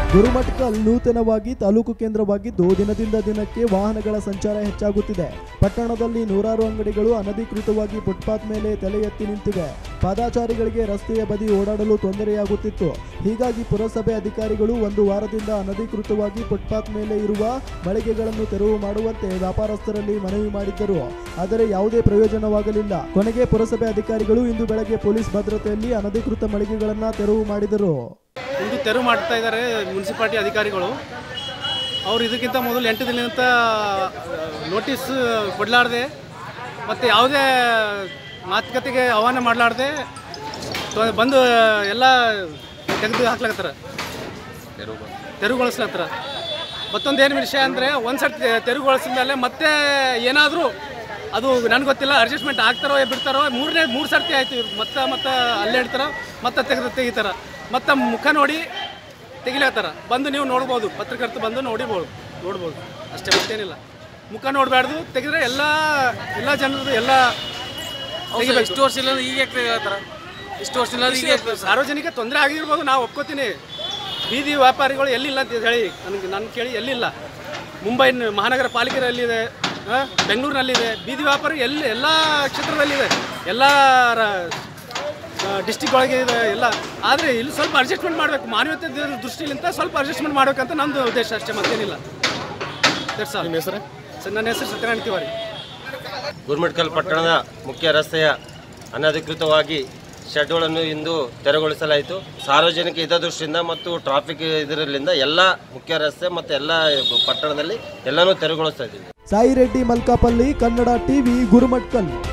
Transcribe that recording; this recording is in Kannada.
ಗುರುಮಠಕಲ್ ನೂತನವಾಗಿ ತಾಲೂಕು ಕೇಂದ್ರವಾಗಿದ್ದು ದಿನದಿಂದ ದಿನಕ್ಕೆ ವಾಹನಗಳ ಸಂಚಾರ ಹೆಚ್ಚಾಗುತ್ತಿದೆ ಪಟ್ಟಣದಲ್ಲಿ ನೂರಾರು ಅಂಗಡಿಗಳು ಅನಧಿಕೃತವಾಗಿ ಫುಟ್ಪಾತ್ ಮೇಲೆ ತಲೆ ಎತ್ತಿ ನಿಂತಿವೆ ಪಾದಾಚಾರಿಗಳಿಗೆ ರಸ್ತೆಯ ಬದಿ ಓಡಾಡಲು ತೊಂದರೆಯಾಗುತ್ತಿತ್ತು ಹೀಗಾಗಿ ಪುರಸಭೆ ಅಧಿಕಾರಿಗಳು ಒಂದು ವಾರದಿಂದ ಅನಧಿಕೃತವಾಗಿ ಫುಟ್ಪಾತ್ ಮೇಲೆ ಇರುವ ಮಳಿಗೆಗಳನ್ನು ತೆರವು ಮಾಡುವಂತೆ ವ್ಯಾಪಾರಸ್ಥರಲ್ಲಿ ಮನವಿ ಮಾಡಿದ್ದರು ಆದರೆ ಯಾವುದೇ ಪ್ರಯೋಜನವಾಗಲಿಲ್ಲ ಕೊನೆಗೆ ಪುರಸಭೆ ಅಧಿಕಾರಿಗಳು ಇಂದು ಬೆಳಗ್ಗೆ ಪೊಲೀಸ್ ಭದ್ರತೆಯಲ್ಲಿ ಅನಧಿಕೃತ ಮಳಿಗೆಗಳನ್ನು ತೆರವು ಮಾಡಿದರು ಇಂದು ತೆರವು ಮಾಡ್ತಾ ಇದ್ದಾರೆ ಮುನ್ಸಿಪಾಲ್ಟಿ ಅಧಿಕಾರಿಗಳು ಅವರು ಇದಕ್ಕಿಂತ ಮೊದಲು ಎಂಟು ದಿನದಿಂದ ನೋಟಿಸ್ ಕೊಡಲಾರ್ದೆ ಮತ್ತು ಯಾವುದೇ ಮಾತುಕತೆಗೆ ಆಹ್ವಾನ ಮಾಡಲಾರ್ದೆ ಬಂದು ಎಲ್ಲ ತೆಗೆದು ಹಾಕ್ಲತ್ತಾರ ತೆರವುಗೊಳಿಸ್ಲತ್ತಾರ ಮತ್ತೊಂದು ಏನು ವಿಷಯ ಅಂದರೆ ಒಂದು ಸರ್ತಿ ತೆರವುಗೊಳಿಸಿದ ಮೇಲೆ ಮತ್ತೆ ಏನಾದರೂ ಅದು ನನಗೆ ಗೊತ್ತಿಲ್ಲ ಅಡ್ಜಸ್ಟ್ಮೆಂಟ್ ಆಗ್ತಾರೋ ಬಿಡ್ತಾರೋ ಮೂರನೇ ಮೂರು ಸರ್ತಿ ಆಯ್ತು ಇವ್ರು ಮತ್ತೆ ಮತ್ತೆ ಅಲ್ಲೇ ಇಡ್ತಾರೋ ಮತ್ತೆ ತೆಗೆದು ತೆಗಿತಾರ ಮತ್ತೆ ಮುಖ ನೋಡಿ ತೆಗಿಲತ್ತಾರ ಬಂದು ನೀವು ನೋಡ್ಬೋದು ಪತ್ರಕರ್ತ ಬಂದು ನೋಡಿಬೋದು ನೋಡ್ಬೋದು ಅಷ್ಟೇ ಮತ್ತೇನಿಲ್ಲ ಮುಖ ನೋಡಬಾರ್ದು ತೆಗೆದ್ರೆ ಎಲ್ಲ ಎಲ್ಲ ಜನರದು ಎಲ್ಲ ತೆಗಿಬೇಕು. ಇಷ್ಟು ವರ್ಷ ಇಲ್ಲ ಈಗ ಯಾಕೆ ಹೇಳ್ತಾರ ಇಷ್ಟು ವರ್ಷ ಇಲ್ಲ ಈಗ ಯಾಕೆ ಸಾರ್ವಜನಿಕ ತೊಂದರೆ ಆಗಿರ್ಬೋದು ನಾವು ಒಪ್ಕೋತೀನಿ ಬೀದಿ ವ್ಯಾಪಾರಿಗಳು ಎಲ್ಲಿಲ್ಲ ಅಂತ ಹೇಳಿ ನನಗೆ ನಾನು ಕೇಳಿ ಎಲ್ಲಿಲ್ಲ ಮುಂಬೈ ಮಹಾನಗರ ಪಾಲಿಕೆಯಲ್ಲಿದೆ ಆ, ಬೆಂಗಳೂರಿನಲ್ಲಿದೆ ಬೀದಿ ವ್ಯಾಪಾರಿ ಎಲ್ಲಿ ಎಲ್ಲ ಕ್ಷೇತ್ರದಲ್ಲಿದೆ ಎಲ್ಲ ಡಿಸ್ಟಿಕ್ ಒಳಗೆ ಇದೆ ಎಲ್ಲ ಆದರೆ ಇಲ್ಲಿ ಸ್ವಲ್ಪ ಅಡ್ಜಸ್ಟ್ಮೆಂಟ್ ಮಾಡಬೇಕು ಮಾನವೀಯತೆ ದೃಷ್ಟಿಲಿಂದ ಸ್ವಲ್ಪ ಅಡ್ಜಸ್ಟ್ಮೆಂಟ್ ಮಾಡಬೇಕಂತ ನಮ್ಮದು ಉದ್ದೇಶ ಅಷ್ಟೇ ಮತ್ತೇನಿಲ್ಲ ದಟ್ಸ್ ಆಲ್. ಸರ್ ನನ್ನ ಹೆಸರು ಸತ್ಯನಾರಾಯಣ ತಿವಾರಿ ಗುರುಮಟ್ಕಲ್ ಪಟ್ಟಣದ ಮುಖ್ಯ ರಸ್ತೆಯ ಅನಧಿಕೃತವಾಗಿ ಶೆಡ್ಗಳನ್ನು ಇಂದು ತೆರವುಗೊಳಿಸಲಾಯಿತು ಸಾರ್ವಜನಿಕ ಹಿತದೃಷ್ಟಿಯಿಂದ ಮತ್ತು ಟ್ರಾಫಿಕ್ ಇದರಲ್ಲಿಂದ ಎಲ್ಲ ಮುಖ್ಯ ರಸ್ತೆ ಮತ್ತು ಎಲ್ಲ ಪಟ್ಟಣದಲ್ಲಿ ಎಲ್ಲನೂ ತೆರವುಗೊಳಿಸ್ತಾ ಇದ್ದೀವಿ ಸಾಯಿ ರೆಡ್ಡಿ ಮಲ್ಕಾಪಲ್ಲಿ ಕನ್ನಡ ಟಿವಿ ಗುರುಮಟ್ಕಲ್